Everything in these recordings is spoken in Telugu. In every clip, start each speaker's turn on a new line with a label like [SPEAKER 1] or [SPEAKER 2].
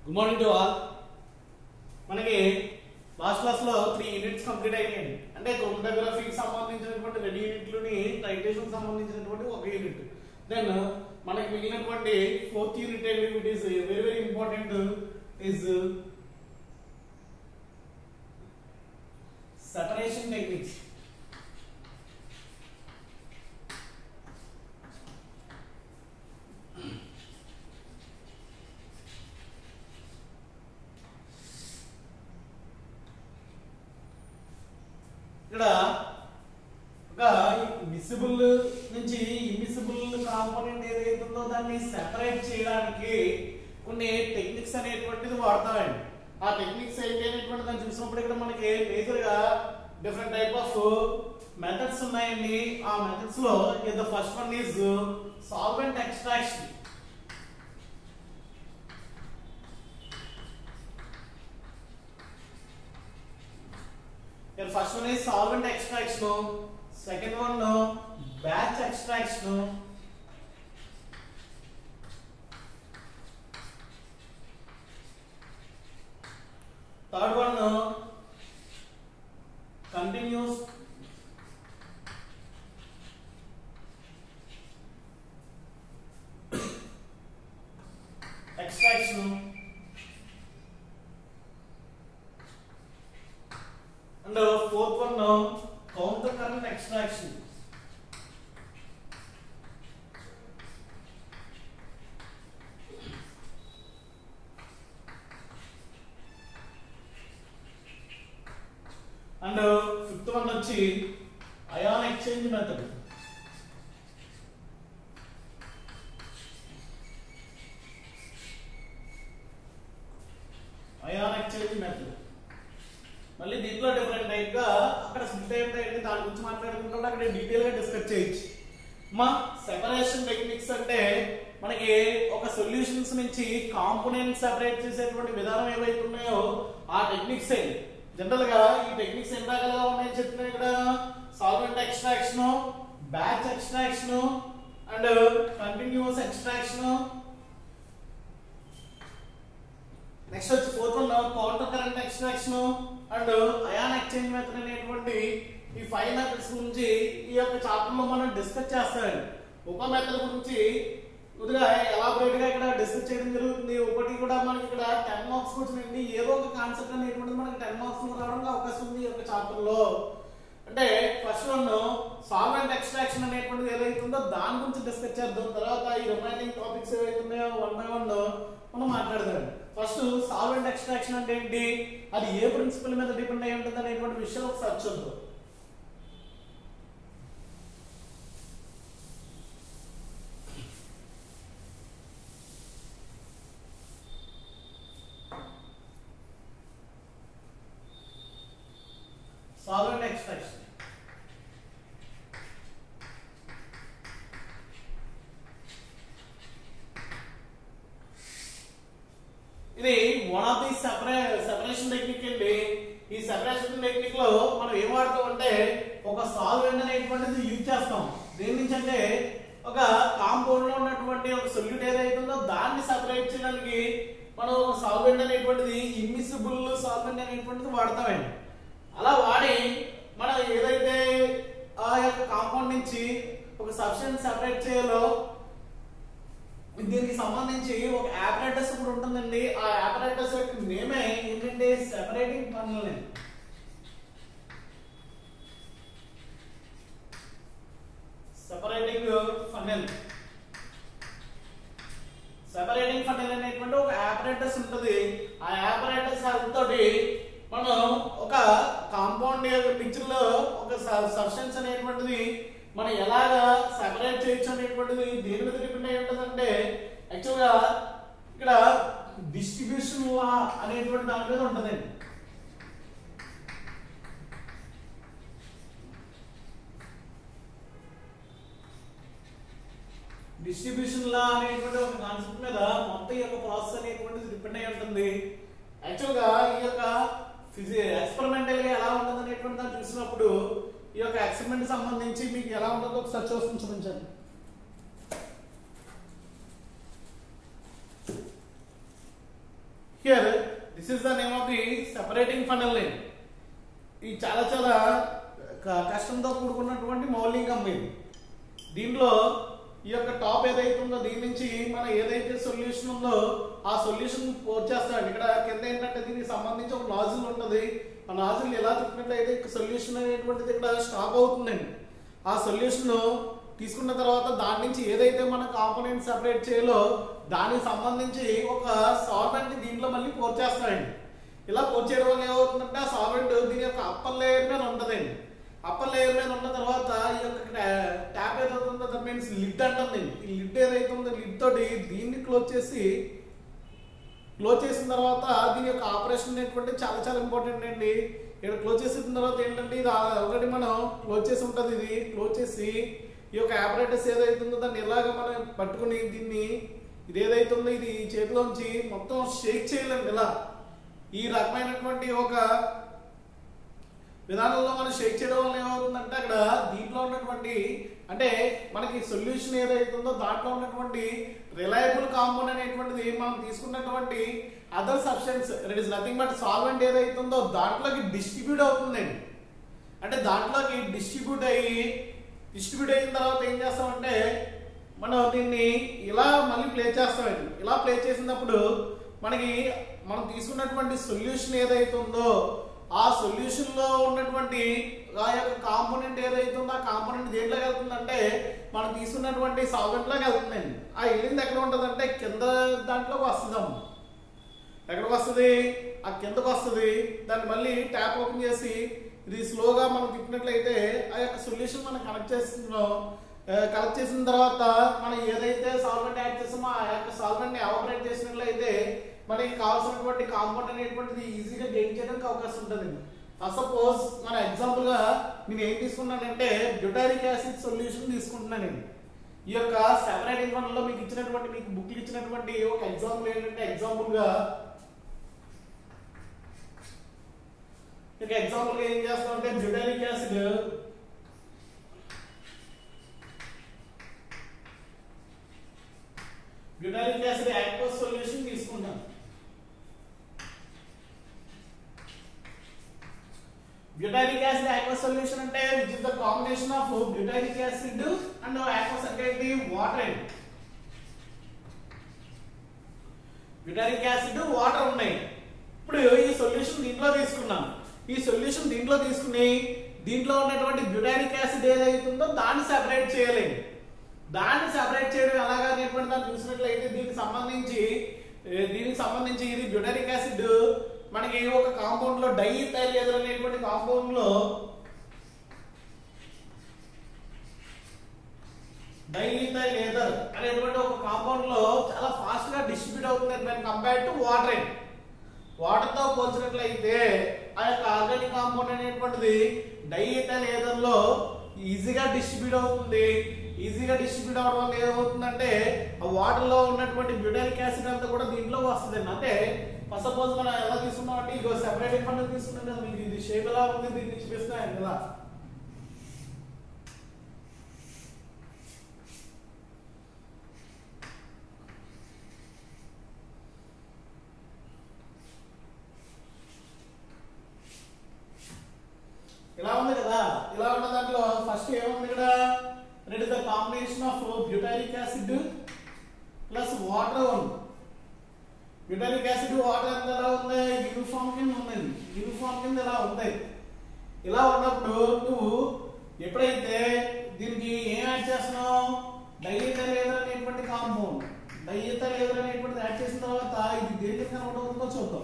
[SPEAKER 1] గుడ్ మార్నింగ్ టు ఆల్ మనకి లాస్ట్ క్లాస్ లో త్రీ యూనిట్స్ కంప్లీట్ అయినాయండి అంటే క్రోమటోగ్రఫీకి సంబంధించినటువంటి రెండు యూనిట్లని టైటేషన్ సంబంధించినటువంటి ఒక యూనిట్ దెన్ మనకి మిగిలినటువంటి fourth unit it is very very important is separation techniques ఇక్కడ ఒక విసిబుల్ నుంచి ఇన్విసిబుల్ కాంపోనెంట్ ఏదైతే ఉందో దాన్ని సెపరేట్ చేయడానికి కొన్ని టెక్నిక్స్ అనేటువంటిది వాడతామండి ఆ టెక్నిక్స్ ఏంటి అనేటువంటి దాన్ని చూసినప్పుడు ఇక్కడ మనకి మేజర్ గా డిఫరెంట్ టైప్ ఆఫ్ మెథడ్స్ ఉన్నాయండి ఆ మెథడ్స్ లో the first one is solvent extraction Here first one is solvent extraction. Second one no batch extraction. Third one no continuous extraction. And the fourth one now, counter current extraction. And uh, fifth one వచ్చి ion exchange method. ion exchange method. మళ్ళీ దీంట్లో డిఫరెంట్ టైప్ గా అక్కడ స్ప్లిట్ ఏంటంటే దాని గురించి మాట్లాడుకుంటే అక్కడ డీటెయిల్ గా డిస్కస్ చేయొచ్చు మా సెపరేషన్ టెక్నిక్స్ అంటే మనకి ఒక సొల్యూషన్స్ నుంచి కాంపోనెంట్ సెపరేట్ చేసేటువంటి విధానం ఏవైతే ఉన్నాయో ఆ టెక్నిక్స్ జనరల్ గా ఈ టెక్నిక్స్ ఎన్ని రకాలుగా ఉన్నాయని చెప్తున్నాయి ఇక్కడ solvent extraction batch extraction and continuous extraction next వచ్చి fourth one counter current extraction and ion exchange method అనేటువంటి ఈ ఫైవ్ మెథడ్స్ గురించి ఈ యొక్క చాప్టర్ లో మనం డిస్కస్ చేస్తామండి ఒక మెథడ్ గురించి కొద్దిగా ఎలాబరేట్ గా ఇక్కడ డిస్కస్ చేయడం జరుగుతుంది ఒకటి కూడా మనకి ఇక్కడ టెన్ మార్క్స్ వచ్చినాయండి ఏదో ఒక కాన్సెప్ట్ అనేటువంటిది మనకి టెన్ మార్క్స్ రావడానికి అవకాశం ఉంది ఈ యొక్క చాప్టర్ లో అంటే ఫస్ట్ వన్ సాల్వెంట్ ఎక్స్ట్రాక్షన్ అనేటువంటిది ఏదైతే ఉందో దాని గురించి డిస్కస్ చేద్దాం తర్వాత ఈ రిమైనింగ్ టాపిక్స్ ఏవైతే ఉన్నాయో వన్ బై వన్ మనం మాట్లాడదాం ఫస్ట్ సాల్వెంట్ ఎక్స్ట్రాక్షన్ అంటే ఏంటి అది ఏ ప్రిన్సిపల్ మీద డిపెండ్ అయి ఉంటుంది అనేటువంటి విషయం ఒకసారి చూద్దాం సాల్వెంట్ ఎక్స్ట్రాక్షన్ ఇది వన్ ఆఫ్ ది సెపరే సెపరేషన్ టెక్నిక్ అండి ఈ సెపరేషన్ టెక్నిక్ లో మనం ఏం వాడతాం అంటే ఒక సాల్వెంట్ అనేటువంటిది యూజ్ చేస్తాం దేని నుంచి అంటే ఒక కాంపౌండ్ లో ఉన్నటువంటి ఒక సొల్యూట్ ఏదైతే ఉందో దాన్ని సెపరేట్ చేయడానికి మనం సాల్వెంట్ అనేటువంటిది ఇన్మిసిబుల్ సాల్వెంట్ అనేటువంటిది వాడతామండి అలా వాడి మనం ఏదైతే ఆ యొక్క కాంపౌండ్ నుంచి ఒక సబ్స్టెన్స్ సెపరేట్ చేయాలో దీనికి సంబంధించి ఒక ఆపరేటర్స్ కూడా ఉంటుందండి ఆ ఆపరేటర్స్ యొక్క నేమే ఏంటంటే separating funnel separating funnel separating funnel అనేటువంటి ఒక ఆపరేటర్స్ ఉంటుంది ఆ ఆపరేటర్స్ తోటి మనం ఒక కాంపౌండ్ పిక్చర్ లో ఒక సబ్స్టెన్స్ అనేటువంటిది మనం ఎలాగా సెపరేట్ చేయొచ్చు అనేటువంటిది దేని మీద డిపెండ్ అయి ఉంటుందంటే యాక్చువల్గా ఇక్కడ డిస్ట్రిబ్యూషన్ లా అనేటువంటి దాని మీద ఉంటుందండి డిస్ట్రిబ్యూషన్ లా అనేటువంటి ఒక కాన్సెప్ట్ మీద మొత్తం ఈ యొక్క ప్రాసెస్ అనేటువంటిది డిపెండ్ అయి ఉంటుంది యాక్చువల్గా ఈ యొక్క ఫిజి ఎక్స్పెరిమెంటల్ గా ఎలా ఉంటుంది అనేటువంటి దాన్ని చూసినప్పుడు ఈ యొక్క ఎక్స్పెరిమెంట్ సంబంధించి మీకు ఎలా ఉంటుందో ఒకసారి చూసి చూపించండి here this is the name of the separating funnel line ఇది చాలా చాలా క- కష్టంతో కూడుకున్నటువంటి మౌలింగం ఇది దీంట్లో ఈ యొక్క టాప్ ఏదైతే ఉందో దీని నుంచి మనం ఏదైతే సొల్యూషన్ ఉందో ఆ సొల్యూషన్ వచ్చేస్తాడు ఇక్కడ కింద ఏంటంటే దీనికి సంబంధించి ఒక నాజిల్ ఉంటుంది ఆ నాజిల్ ఎలా తిప్పినట్లయితే సొల్యూషన్ అనేటువంటిది ఇక్కడ స్టాప్ అవుతుందండి ఆ సొల్యూషన్ తీసుకున్న తర్వాత దాని నుంచి ఏదైతే మన కాంపోనెంట్ సెపరేట్ చేయాలో దానికి సంబంధించి ఒక సాల్వెంట్ దీంట్లో మళ్ళీ పోర్ చేస్తాడండి ఇలా పోర్ చేయడం వల్ల ఏమవుతుందంటే ఆ సాల్వెంట్ దీని యొక్క అప్పర్ లేయర్ మీద ఉంటుందండి అప్పర్ లేయర్ మీద ఉన్న తర్వాత ఈ యొక్క ట్యాప్ ఏదైతే ఉందో దట్ మీన్స్ లిడ్ అంటుంది ఈ లిడ్ ఏదైతే ఉందో లిడ్ తోటి దీన్ని క్లోజ్ చేసి క్లోజ్ చేసిన తర్వాత దీని యొక్క ఆపరేషన్ అనేటువంటి చాలా చాలా ఇంపార్టెంట్ అండి ఇక్కడ క్లోజ్ చేసిన తర్వాత ఏంటంటే ఇది ఆల్రెడీ మనం క్లోజ్ చేసి ఉంటుంది ఇది క్లోజ్ చేసి ఈ యొక్క ఆపరేటర్స్ ఏదైతే ఉందో దాన్ని ఎలాగ మనం పట్టుకుని దీన్ని ఇది ఏదైతే ఉందో ఇది చేతిలోంచి మొత్తం షేక్ చేయాలండి ఇలా ఈ రకమైనటువంటి ఒక విధానంలో మనం షేక్ చేయడం వల్ల ఏమవుతుందంటే అక్కడ దీంట్లో ఉన్నటువంటి అంటే మనకి సొల్యూషన్ ఏదైతే ఉందో దాంట్లో ఉన్నటువంటి రిలయబుల్ కాంపౌండ్ అనేటువంటిది మనం తీసుకున్నటువంటి other substance it is nothing but solvent ఏదైతే ఉందో దాంట్లోకి డిస్ట్రిబ్యూట్ అవుతుందండి అంటే దాంట్లోకి డిస్ట్రిబ్యూట్ అయ్యి డిస్ట్రిబ్యూట్ అయిన తర్వాత ఏం చేస్తామంటే మనం దీన్ని ఇలా మళ్ళీ ప్లే చేస్తామండి ఇలా ప్లే చేసినప్పుడు మనకి మనం తీసుకున్నటువంటి సొల్యూషన్ ఏదైతే ఉందో ఆ సొల్యూషన్ లో ఉన్నటువంటి ఆ యొక్క కాంపోనెంట్ ఏదైతే ఉందో ఆ కాంపోనెంట్ దేంట్లోకి వెళ్తుందంటే మనం తీసుకున్నటువంటి సాల్వెంట్ లోకి వెళ్తుందండి ఆ వెళ్ళింది ఎక్కడ ఉంటుందంటే కింద దాంట్లోకి వస్తుందమ్మ ఎక్కడికి వస్తుంది ఆ కిందకు వస్తుంది దాన్ని మళ్ళీ ట్యాప్ ఓపెన్ చేసి ఇది స్లోగా మనం తిప్పినట్లయితే ఆ యొక్క సొల్యూషన్ మనం కనెక్ట్ చేస్తున్నాం కలెక్ట్ చేసిన తర్వాత మనం ఏదైతే సాల్వెంట్ యాడ్ చేసామో ఆ యొక్క సాల్వెంట్ ని ఆపరేట్ చేసినట్లయితే మనకి కావాల్సినటువంటి కాంపౌండ్ అనేటువంటిది ఈజీగా గెయిన్ చేయడానికి అవకాశం ఉంటుంది ఫస్ట్ సపోజ్ మన ఎగ్జాంపుల్ గా నేను ఏం తీసుకున్నానంటే బ్యూటారిక్ యాసిడ్ సొల్యూషన్ తీసుకుంటున్నాను నేను ఈ యొక్క సెపరేట్ లో మీకు ఇచ్చినటువంటి మీకు బుక్లు ఇచ్చినటువంటి ఒక ఎగ్జాంపుల్ ఏంటంటే ఎగ్జాంపుల్ గా ఇక ఎగ్జాంపుల్ గా ఏం చేస్తాం అంటే butyric acid butyric acid aqueous solution తీసుకుంటాం బ్యూటారిక్ యాసిడ్ aqueous సొల్యూషన్ అంటే which is the combination of butyric acid and aqueous అంటే ఏంటి వాటర్ అండి బ్యూటారిక్ యాసిడ్ వాటర్ ఉన్నాయి ఇప్పుడు ఈ సొల్యూషన్ దీంట్లో తీసుకున్నాం ఈ సొల్యూషన్ దీంట్లో తీసుకుని దీంట్లో ఉన్నటువంటి బ్యూటారిక్ యాసిడ్ ఏదైతే ఉందో దాన్ని సెపరేట్ చేయాలి దాన్ని సెపరేట్ చేయడం ఎలాగా అనేటువంటి దాన్ని చూసినట్లయితే దీనికి సంబంధించి ఏ, దీనికి సంబంధించి ఇది బ్యూటారిక్ యాసిడ్ మనకి ఒక కాంపౌండ్ లో డైథైల్ ఎదురు అనేటువంటి కాంపౌండ్ లో డైథైల్ ఎదర్ అనేటువంటి ఒక కాంపౌండ్ లో చాలా ఫాస్ట్ గా డిస్ట్రిబ్యూట్ అవుతుంది దాని కంపేర్ టు వాటర్ వాటర్ తో పోల్చినట్లయితే ఆ యొక్క ఆర్గానిక్ కాంపౌండ్ అనేటువంటిది డైథైల్ ఎదర్ లో ఈజీగా డిస్ట్రిబ్యూట్ అవుతుంది ఈజీగా డిస్ట్రిబ్యూట్ అవడం వల్ల ఏమవుతుందంటే ఆ వాటర్ లో ఉన్నటువంటి బ్యూటారిక్ యాసిడ్ అంతా కూడా దీంట్లో వస్తుంది అంటే ఫస్ట్ సపోజ్ మనం ఎలా తీసుకున్నాం అంటే ఇగో సెపరేట్ ఫండ్ తీసుకున్నాం కదా మీకు ఇది షేప్ ఎలా ఉంది దీన్ని చూపిస్తున్నాను కదా ఇలా ఉంది కదా ఇలా ఉన్న దాంట్లో ఫస్ట్ ఏముంది ఇక్కడ it is the combination of butyric acid plus water ఉంది బ్యూటారిక్ యాసిడ్ వాటర్ ఎంత ఎలా ఉంది యూనిఫామ్ కింద ఉందండి యూనిఫామ్ కింద ఇలా ఉంది ఇలా ఉన్నప్పుడు నువ్వు ఎప్పుడైతే దీనికి ఏం యాడ్ చేస్తున్నావు డైఎథైల్ ఏదర్ అనేటువంటి కాంపౌండ్ డైఎథైల్ ఏదర్ అనేటువంటిది యాడ్ చేసిన తర్వాత ఇది దేనికి కనబడుతుందో చూద్దాం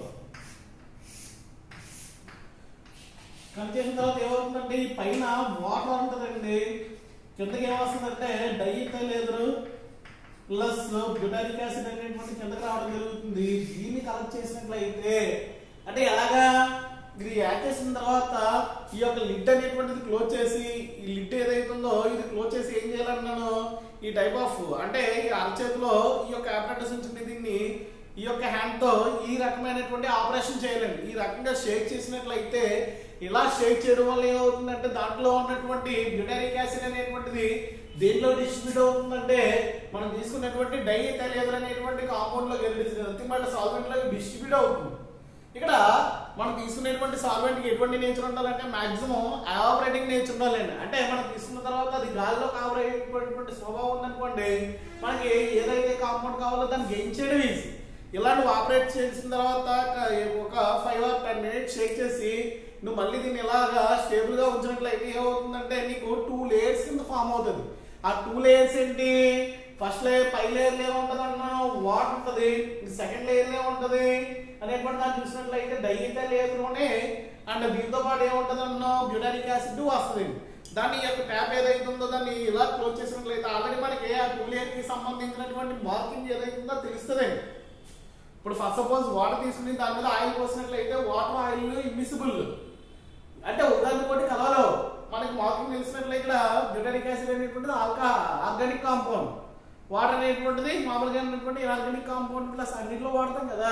[SPEAKER 1] కట్ చేసిన తర్వాత ఏమవుతుందంటే ఈ పైన వాటర్ ఉంటుందండి కిందకి ఏమొస్తుందంటే డైథైల్ ఎదురు ప్లస్ బ్యూటారిక్ యాసిడ్ అనేటువంటి కిందకి రావడం జరుగుతుంది దీన్ని కలెక్ట్ చేసినట్లయితే అంటే ఎలాగా ఇది యాడ్ చేసిన తర్వాత ఈ యొక్క లిడ్ అనేటువంటిది క్లోజ్ చేసి ఈ లిడ్ ఏదైతే ఉందో ఇది క్లోజ్ చేసి ఏం చేయాలన్నాను ఈ టైప్ ఆఫ్ అంటే ఈ అరచేతిలో ఈ యొక్క apparatus ఉంటుంది దీన్ని ఈ యొక్క హ్యాండ్ తో ఈ రకమైనటువంటి ఆపరేషన్ చేయాలండి ఈ రకంగా షేక్ చేసినట్లయితే ఇలా షేక్ చేయడం వల్ల ఏమవుతుందంటే దాంట్లో ఉన్నటువంటి బ్యూటారిక్ యాసిడ్ అనేటువంటిది దేనిలో డిస్ట్రిబ్యూట్ అవుతుందంటే మనం తీసుకున్నటువంటి డై తెలియదు అనేటువంటి కాంపౌండ్ లో అంతిమట సాల్వెంట్ లో డిస్ట్రిబ్యూట్ అవుతుంది ఇక్కడ మనం తీసుకునేటువంటి సాల్వెంట్ కి ఎటువంటి నేచర్ ఉండాలంటే మాక్సిమం ఆపరేటింగ్ నేచర్ ఉండాలండి అంటే మనం తీసుకున్న తర్వాత అది గాలిలో కావరేటువంటి స్వభావం ఉందనుకోండి మనకి ఏదైతే కాంపౌండ్ కావాలో దాన్ని గెయిన్ చేయడం ఈజీ ఇలాంటి ఆపరేట్ చేసిన తర్వాత ఒక five or ten minutes shake చేసి నువ్వు మళ్ళీ దీన్ని ఇలాగా స్టేబుల్ గా ఉంచినట్లయితే ఏమవుతుందంటే నీకు టూ లేయర్స్ కింద ఫామ్ అవుతుంది ఆ టూ లేయర్స్ ఏంటి ఫస్ట్ లేయర్ పై లేయర్ లో ఉంటది అన్నా వాటర్ ఉంటది సెకండ్ లేయర్ లో ఉంటది అనేటువంటి దాన్ని చూసినట్లయితే డైతే లేయర్ లోనే అండ్ దీంతో పాటు ఏముంటది అన్నా బ్యూటానిక్ యాసిడ్ వస్తుంది దాని యొక్క ట్యాప్ ఏదైతే ఉందో దాన్ని ఇలా క్లోజ్ చేసినట్లయితే ఆల్రెడీ మనకి ఆ టూ లేయర్ కి సంబంధించినటువంటి మార్కింగ్ ఏదైతే ఉందో తెలుస్తుంది ఇప్పుడు ఫస్ట్ సపోజ్ వాటర్ తీసుకుని దాని మీద ఆయిల్ పోసినట్లయితే వాటర్ ఆయిల్ ఇన్విసిబుల్ అంటే ఉదాహరణ కూడా కలవలో మనకి మార్కింగ్ తెలిసినట్లయితే ఇక్కడ బ్యూటానిక్ యాసిడ్ అనేటువంటిది ఆల్కా ఆర్గానిక్ కాంపౌండ్ వాటర్ అనేటువంటిది మామూలుగా ఉన్నటువంటి ఆర్గానిక్ కాంపౌండ్ ప్లస్ అన్నింటిలో వాడతాం కదా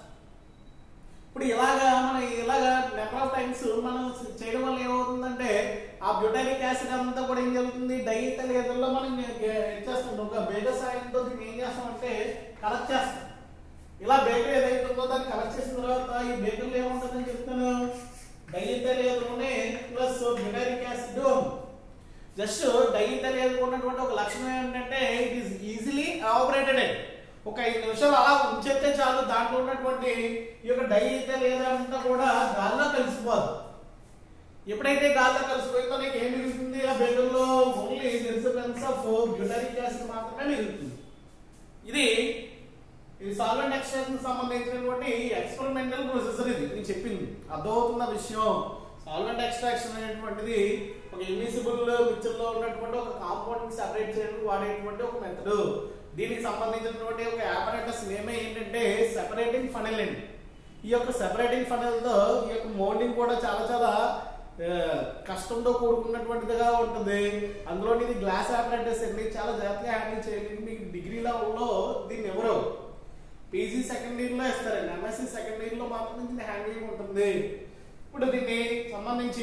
[SPEAKER 1] ఇప్పుడు ఇలాగా మనం ఇలాగా నెంబర్ ఆఫ్ టైమ్స్ మనం చేయడం వల్ల ఏమవుతుందంటే ఆ బ్యూటానిక్ యాసిడ్ అంతా కూడా ఏం జరుగుతుంది డైట్ లేదర్లో మనం చేస్తాం ఒక బేగర్ సాయంతో దీన్ని ఏం చేస్తామంటే కలెక్ట్ చేస్తాం ఇలా బేకరీ ఏదైతే ఉందో దాన్ని కలెక్ట్ చేసిన తర్వాత ఈ బేకరీలో ఏముంటుందని చెప్తాను డైథలేదులోనే ప్లస్ బ్యూటానిక్ యాసిడ్ జస్ట్ డైథలేదు ఉన్నటువంటి ఒక లక్షణం ఏంటంటే ఇట్ ఈస్ ఈజీలీ ఆపరేటెడ్ ఒక ఐదు నిమిషాలు అలా ఉంచేస్తే చాలు దాంట్లో ఉన్నటువంటి ఈ యొక్క డైథలేదు అంతా కూడా గాల్లో కలిసిపోదు ఎప్పుడైతే గాల్లో కలిసిపోయిందో నీకు ఏం మిగులుతుంది ఆ బేకర్లో ఓన్లీ రిసర్వెన్స్ ఆఫ్ బ్యూటానిక్ యాసిడ్ మాత్రమే మిగులుతుంది ఇది ఇది సాల్వెంట్ ఎక్స్ట్రాక్షన్ సంబంధించినటువంటి ఎక్స్పెరిమెంటల్ ప్రొసెసర్ ఇది నేను చెప్పింది అర్థమవుతున్న విషయం సాల్వెంట్ ఎక్స్ట్రాక్షన్ అనేటువంటిది ఒక ఇన్విజిబుల్ మిక్చర్ లో ఉన్నటువంటి ఒక కాంపౌండ్ సెపరేట్ చేయడానికి వాడేటువంటి ఒక మెథడ్ దీనికి సంబంధించినటువంటి ఒక ఆపరేటర్స్ నేమే ఏంటంటే సెపరేటింగ్ ఫనల్ అండి ఈ యొక్క సెపరేటింగ్ ఫనల్ తో ఈ యొక్క మోల్డింగ్ కూడా చాలా చాలా ఆ, కష్టంతో కూడుకున్నటువంటిదిగా ఉంటుంది అందులో ఇది గ్లాస్ ఆపరేటర్స్ అండి చాలా జాగ్రత్తగా హ్యాండిల్ చేయాలి మీకు డిగ్రీ లెవెల్లో దీన్ని ఎవరు పీజీ సెకండ్ ఇయర్ లో ఇస్తారండి ఎంఎస్సి సెకండ్ ఇయర్ లో మాత్రం దీన్ని హ్యాండిల్ ఉంటుంది ఇప్పుడు దీన్ని సంబంధించి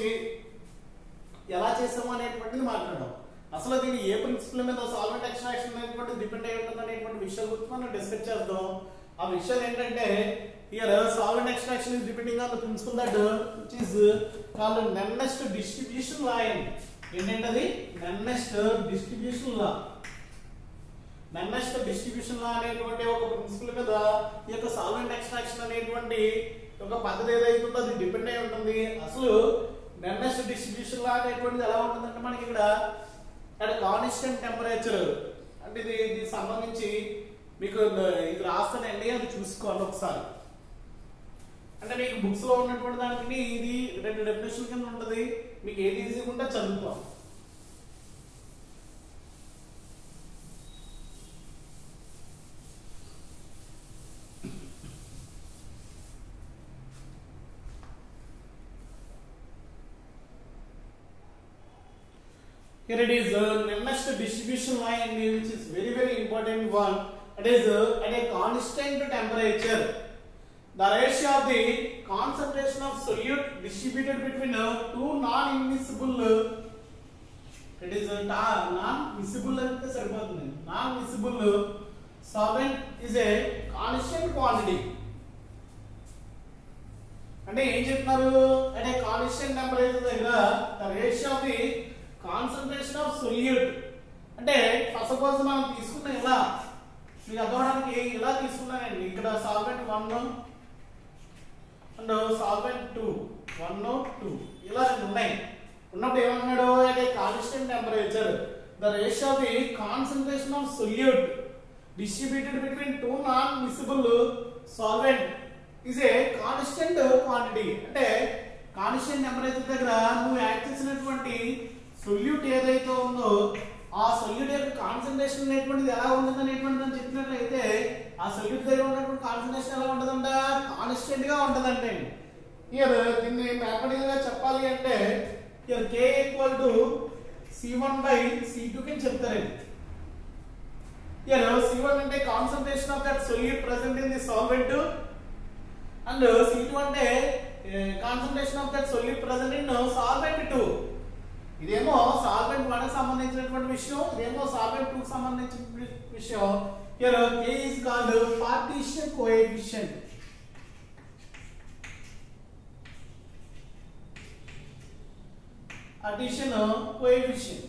[SPEAKER 1] ఎలా చేసాము అనేటువంటిది మాట్లాడడం అసలు దీన్ని ఏ ప్రిన్సిపల్ మీద సాల్వెంట్ ఎక్స్ట్రాక్షన్ అనేటువంటి డిపెండ్ అయి ఉంటుంది అనేటువంటి విషయాల గురించి మనం డిస్కస్ చేద్దాం ఆ విషయాలు ఏంటంటే here solvent extraction is depending on the principle that which is called Nernst distribution law ఏంటంటే నెన్నెస్ట్ డిస్ట్రిబ్యూషన్ లా నెన్నెస్ట్ డిస్ట్రిబ్యూషన్ లా అనేటువంటి ఒక ప్రిన్సిపల్ మీద ఈ యొక్క సాల్వెంట్ ఎక్స్ట్రాక్షన్ అనేటువంటి ఒక పద్ధతి ఏదైతుందో అది డిపెండ్ అయి ఉంటుంది అసలు నెన్నెస్ట్ డిస్ట్రిబ్యూషన్ లా అనేటువంటిది ఎలా ఉంటుందంటే మనకి ఇక్కడ అట్ కాన్స్టెంట్ టెంపరేచర్ అంటే ఇది దీనికి సంబంధించి మీకు ఇది రాస్తానండి అది చూసుకోండి ఒకసారి అంటే మీకు బుక్స్ లో ఉన్నటువంటి దానికి ఇది రెండు డెఫినేషన్ కింద ఉంటది మీకు ఏది ఈజీగా ఉంటే చదువుకోండి Here it is uh, next distribution line which is very very important one. It is uh, at a constant temperature. The ratio of the concentration of solute distributed between uh, two non-immiscible uh, it is a ta- non-miscible అంటే సరిపోతుంది non-miscible uh, solvent is a constant quantity. అంటే ఏం చెప్తున్నారు అంటే కాన్స్టెంట్ టెంపరేచర్ దగ్గర the ratio of the concentration of solute అంటే ఫస్ట్ సపోజ్ మనం తీసుకున్న ఇలా మీకు అర్థమవడానికి ఇలా తీసుకున్నానండి ఇక్కడ solvent one and solvent two one two ఇలా రెండు ఉన్నాయి ఉన్నప్పుడు ఏమన్నాడు అంటే constant temperature the ratio of the concentration of solute distributed between two non miscible solvent is a constant quantity అంటే కాన్స్టెంట్ టెంపరేచర్ దగ్గర నువ్వు యాడ్ చేసినటువంటి సొల్యూట్ ఏదైతే ఉందో ఆ సొల్యూట్ యొక్క కాన్సన్ట్రేషన్ అనేటువంటిది ఎలా ఉంటుంది అనేటువంటి అని చెప్పినట్లయితే ఆ సొల్యూట్ దగ్గర ఉన్నటువంటి కాన్సన్ట్రేషన్ ఎలా ఉంటుందంట కాన్స్టెంట్ గా ఉంటుందంటే ఇయర్ దీన్ని మ్యాథమెటికల్ గా చెప్పాలి అంటే here K equal to C one by C two కింద చెప్తారండి ఇయర్ సి వన్ అంటే concentration of that solute present in the solvent and C two అంటే concentration of that solute present in solvent two ఇదేమో సాల్వెంట్ వన్ సంబంధించినటువంటి విషయం ఇదేమో సాల్వెంట్ టూ సంబంధించిన విషయం here K is called partition coefficient addition coefficient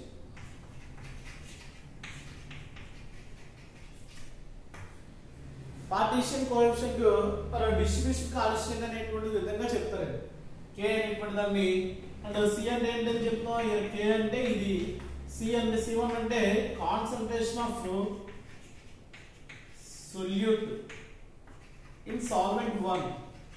[SPEAKER 1] partition coefficient for distribution constant అనేటువంటి విధంగా చెప్తారు కే అనేటువంటి దాన్ని అండ్ సి అంటే ఏంటని చెప్తున్నాం కే అంటే ఇది సి అంటే సి వన్ అంటే concentration of solute in solvent one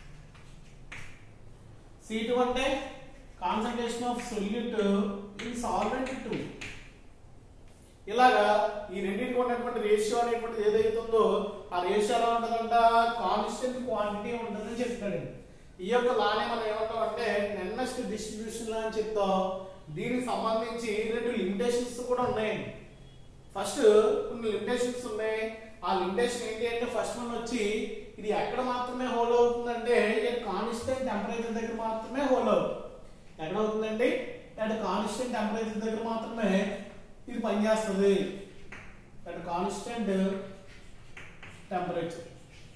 [SPEAKER 1] C two అంటే concentration of solute in solvent two ఇలాగా ఈ రెండింటికి ఉన్నటువంటి రేషియో అనేటువంటిది ఏదైతే ఉందో ఆ రేషియో ఎలా ఉంటుందంట కాన్స్టెంట్ క్వాంటిటీ ఉంటుందని చెప్తాడు ఈ యొక్క లానే మనం ఏమంటాం అంటే నెన్నెస్ట్ డిస్ట్రిబ్యూషన్ లా అని చెప్తాం దీనికి సంబంధించి రెండు లిమిటేషన్స్ కూడా ఉన్నాయండి ఫస్ట్ కొన్ని లిమిటేషన్స్ ఉన్నాయి ఆ లిమిటేషన్ ఏంటి అంటే ఫస్ట్ వన్ వచ్చి ఇది ఎక్కడ మాత్రమే హోల్ అవుతుందంటే కాన్స్టెంట్ టెంపరేచర్ దగ్గర మాత్రమే హోల్ అవుతుంది ఎక్కడ అవుతుందండి అంటే కాన్స్టెంట్ టెంపరేచర్ దగ్గర మాత్రమే ఇది పనిచేస్తుంది అంటే కాన్స్టెంట్ టెంపరేచర్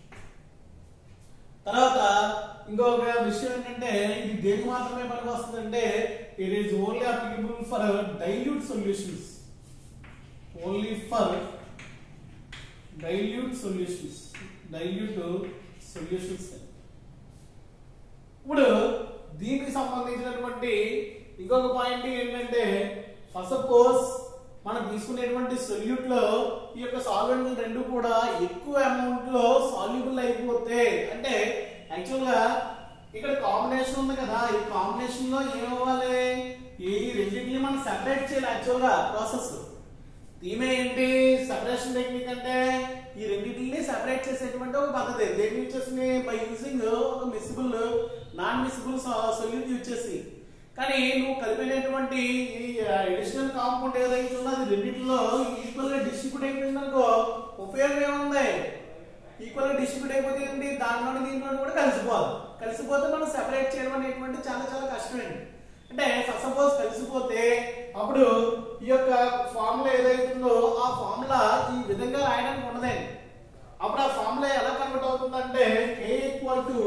[SPEAKER 1] తర్వాత ఇంకొక విషయం ఏంటంటే ఇది దేనికి మాత్రమే పనికి వస్తుందంటే it is only applicable for dilute solutions only for dilute solutions dilute solutions ఇప్పుడు దీనికి సంబంధించినటువంటి ఇంకొక పాయింట్ ఏంటంటే ఫస్ట్ సపోజ్ మనం తీసుకునేటువంటి సొల్యూట్ లో ఈ యొక్క సాల్వెంట్ రెండు కూడా ఎక్కువ అమౌంట్ లో సాల్యుబుల్ అయిపోతే అంటే యాక్చువల్ గా ఇక్కడ కాంబినేషన్ ఉంది కదా ఈ కాంబినేషన్ లో ఏమవ్వాలి ఈ రెండింటిని మనం సెపరేట్ చేయాలి యాక్చువల్ గా ప్రాసెస్ ఈమె ఏంటి సెపరేషన్ టెక్నిక్ అంటే ఈ రెండింటిని సెపరేట్ చేసేటువంటి ఒక పద్ధతి దేని యూజ్ చేసి బై యూజింగ్ ఒక miscible non miscible solute use చేసి కానీ నువ్వు కలిపినటువంటి ఈ అడిషనల్ కాంపౌండ్ ఏదైతే ఉందో అది రెండింటిలో ఈక్వల్ గా డిస్ట్రిబ్యూట్ అయిపోయింది అనుకో ఉపయోగం ఏముంది ఈక్వల్ గా డిస్ట్రిబ్యూట్ అయిపోతే ఏంటి దాంట్లో దీంట్లో కూడా కలిసిపోవాలి కలిసిపోతే మనం సెపరేట్ చేయడం అనేటువంటి చాలా చాలా కష్టమండి అంటే ఫస్ట్ సపోజ్ కలిసిపోతే అప్పుడు ఈ యొక్క ఫార్ములా ఏదైతుందో ఆ ఫార్ములా ఈ విధంగా రాయడానికి ఉండదండి అప్పుడు ఆ ఫార్ములా ఎలా కన్వర్ట్ అవుతుందంటే K equal to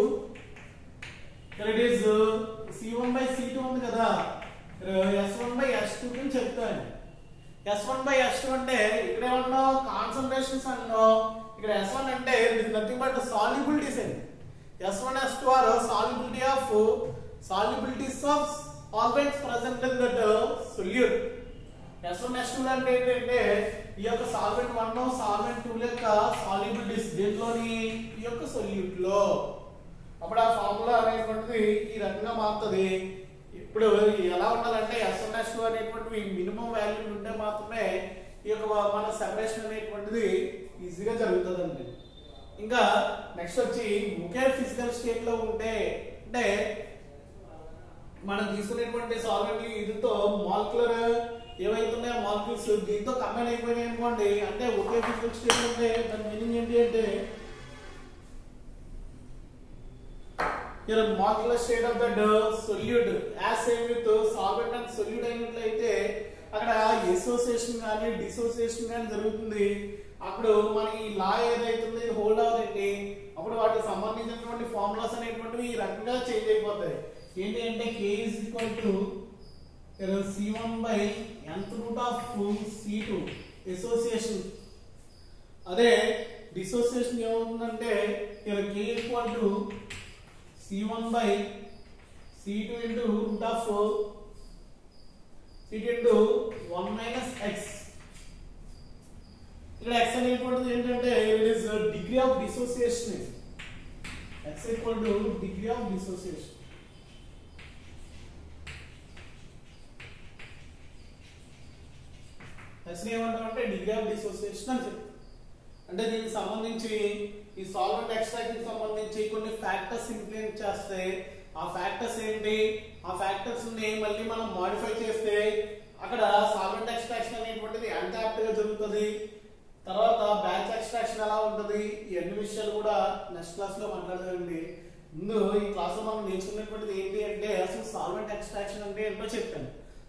[SPEAKER 1] it is C one by C two ఉంది కదా S one by S two అని చెప్తాను S one by S two అంటే ఇక్కడ ఏమన్నావు కాన్సన్ట్రేషన్స్ అన్నావు ఇక్కడ ఎస్ వన్ అంటే ఇట్ నథింగ్ బట్ సాల్యుబిలిటీస్ అండి S one S two are solubility of solubilities of always present in that solute S one S two అంటే ఏంటంటే ఈ యొక్క సాల్వెంట్ వన్ సాల్వెంట్ టూ యొక్క సాల్యుబిలిటీస్ దీంట్లోని ఈ యొక్క సొల్యూట్ లో అప్పుడు ఆ ఫార్ములా అనేటువంటిది ఈ రకంగా మారుతుంది ఇప్పుడు ఎలా ఉండాలంటే ఎస్ఎన్ఎస్ టూ అనేటువంటివి మినిమం వాల్యూ ఉంటే మాత్రమే ఈ యొక్క మన సెపరేషన్ అనేటువంటిది ఈజీగా జరుగుతుందండి ఇంకా నెక్స్ట్ వచ్చి ఒకే ఫిజికల్ స్టేట్ లో ఉంటే అంటే మనం తీసుకునేటువంటి సాల్వెంట్ ఇదితో మాలిక్యులర్ ఏవైతున్నాయో మాలిక్యూల్స్ దీంతో కంబైన్ అయిపోయినాయి అనుకోండి అంటే ఒకే ఫిజికల్ స్టేట్ ఉంటే దాని మీనింగ్ ఏంటి అంటే here molecular state of that uh, solute as same with uh, solvent and solute అయినట్లయితే అక్కడ ఎసోసియేషన్ కానీ డిసోసియేషన్ కానీ జరుగుతుంది అప్పుడు మనకి ఈ లా ఏదైతుందో ఇది హోల్డ్ అవుతుంది అప్పుడు వాటికి సంబంధించినటువంటి ఫార్ములాస్ అనేటువంటివి ఈ రకంగా చేంజ్ అయిపోతాయి ఏంటి అంటే K is equal to C one by ఎంత root of C two association అదే డిసోసియేషన్ ఏమవుతుందంటే ఇక్కడ K equal to C1 by C2 into root of C2 into 1 minus x ఇక్కడ x అనేటువంటిది ఏంటంటే it is degree of dissociation x equal to degree of dissociation x ని ఏమంటామంటే డిగ్రీ ఆఫ్ డిసోసియేషన్ అని చెప్తాం అంటే దీనికి సంబంధించి ఈ సాల్వెంట్ ఎక్స్ట్రాక్షన్ సంబంధించి కొన్ని ఫ్యాక్టర్స్ ఇంప్లిమెంట్ చేస్తే ఆ ఫ్యాక్టర్స్ ఏంటి ఆ ఫ్యాక్టర్స్ ని మళ్ళీ మనం మాడిఫై చేస్తే అక్కడ సాల్వెంట్ ఎక్స్ట్రాక్షన్ అనేటువంటిది ఎంత యాప్ట్ గా జరుగుతుంది తర్వాత బ్యాచ్ ఎక్స్ట్రాక్షన్ ఎలా ఉంటుంది ఈ అన్ని విషయాలు కూడా నెక్స్ట్ క్లాస్ లో మాట్లాడదామండి ముందు ఈ క్లాస్ లో మనం నేర్చుకున్నటువంటిది ఏంటి అంటే అసలు సాల్వెంట్ ఎక్స్ట్రాక్షన్ అంటే ఏంటో చెప్పాను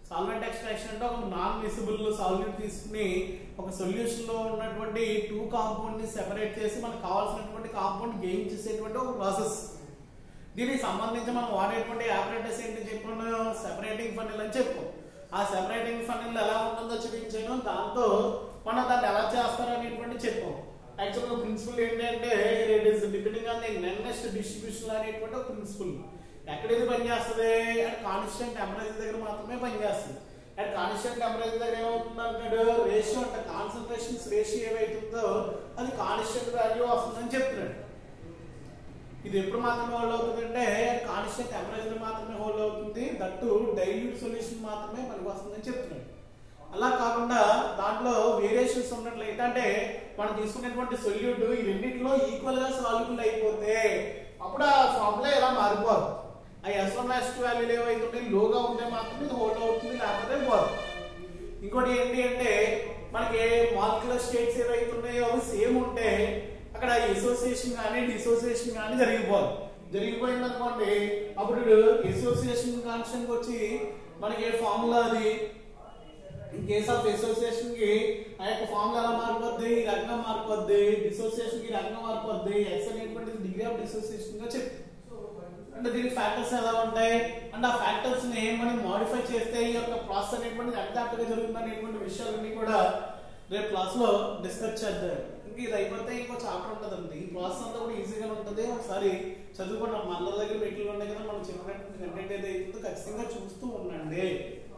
[SPEAKER 1] సాల్వెంట్ ఎక్స్ట్రాక్షన్ అంటే ఒక నాన్ మిసిబుల్ సాల్యూట్ తీసుకుని ఒక సొల్యూషన్ లో ఉన్నటువంటి టూ కాంపౌండ్ ని సెపరేట్ చేసి మనకు కావాల్సినటువంటి కాంపౌండ్ గెయిన్ చేసేటువంటి ఒక ప్రాసెస్ దీనికి సంబంధించి మనం వాడేటువంటి ఆపరేటర్స్ ఏంటి చెప్పాను సెపరేటింగ్ ఫనిల్ అని చెప్పు ఆ సెపరేటింగ్ ఫనిల్ ఎలా ఉంటుందో చూపించాను దాంతో మనం దాన్ని ఎలా చేస్తారు అనేటువంటి చెప్పాం యాక్చువల్గా ప్రిన్సిపల్ ఏంటంటే it is depending on the Nernst distribution అనేటువంటి ఒక ప్రిన్సిపల్ ఎక్కడ ఇది పనిచేస్తుంది అండ్ కాన్స్టెంట్ టెంపరేచర్ దగ్గర మాత్రమే పనిచేస్తుంది అండ్ కాన్స్టెంట్ టెంపరేచర్ దగ్గర ఏమవుతుంది అంటాడు రేషియో అంటే కాన్సన్ట్రేషన్స్ రేషియో ఏవైతుందో అది కాన్స్టెంట్ వాల్యూ వస్తుందని చెప్తున్నాడు ఇది ఎప్పుడు మాత్రమే హోల్డ్ అవుతుంది అంటే కాన్స్టెంట్ టెంపరేచర్ మాత్రమే హోల్డ్ అవుతుంది దట్టు డైల్యూట్ సొల్యూషన్ మాత్రమే పనికి వస్తుందని చెప్తున్నాడు అలా కాకుండా దాంట్లో వేరియేషన్స్ ఉన్నట్లయితే అంటే మనం తీసుకునేటువంటి సొల్యూట్ ఈ రెండింటిలో ఈక్వల్ గా సాల్యుబుల్ అయిపోతే అప్పుడు ఆ ఫార్ములా ఇలా మారిపోదు ఆ ఎస్ వన్ ఎస్ టూ వాల్యూలు ఏవైతే లోగా ఉంటే మాత్రమే ఇది హోల్డ్ అవుతుంది లేకపోతే పోదు ఇంకోటి ఏంటి అంటే మనకి మాలిక్యులర్ స్టేట్స్ ఏవైతే ఉన్నాయో అవి సేమ్ ఉంటే అక్కడ అసోసియేషన్ కానీ డిసోసియేషన్ కానీ జరిగిపోదు జరిగిపోయింది అనుకోండి అప్పుడు అసోసియేషన్ కాన్స్టెంట్ వచ్చి మనకి ఏ ఫార్ములా అది ఇన్ కేస్ ఆఫ్ అసోసియేషన్ కి ఆ యొక్క ఫార్ములా ఎలా మారిపోద్ది ఈ రకంగా మారిపోద్ది డిసోసియేషన్ కి ఈ రకంగా మారిపోద్ది ఎక్స్ అనేటువంటి డిగ్రీ ఆఫ్ డిసోసియేషన్ గా చెప్తుంది అంటే దీనికి ఫ్యాక్టర్స్ ఎలా ఉంటాయి అంటే ఆ ఫ్యాక్టర్స్ ని మనం మోడిఫై చేస్తే ఈ యొక్క ప్రాసెస్ అనేటువంటి ఎగ్జాక్ట్ గా జరుగుతుంది అనేటువంటి విషయాలన్నీ కూడా రేపు క్లాస్ లో డిస్కస్ చేద్దాం ఇంక ఇది అయిపోతే ఇంకో చాప్టర్ ఉంటుందండి ఈ ప్రాసెస్ అంతా కూడా ఈజీగా ఉంటుంది ఒకసారి చదువుకున్న మళ్ళీ దగ్గర మెటీరియల్ ఉన్నాయి కదా మనం చెప్పినటువంటి కంటెంట్ ఏదైతుందో ఖచ్చితంగా చూస్తూ ఉండండి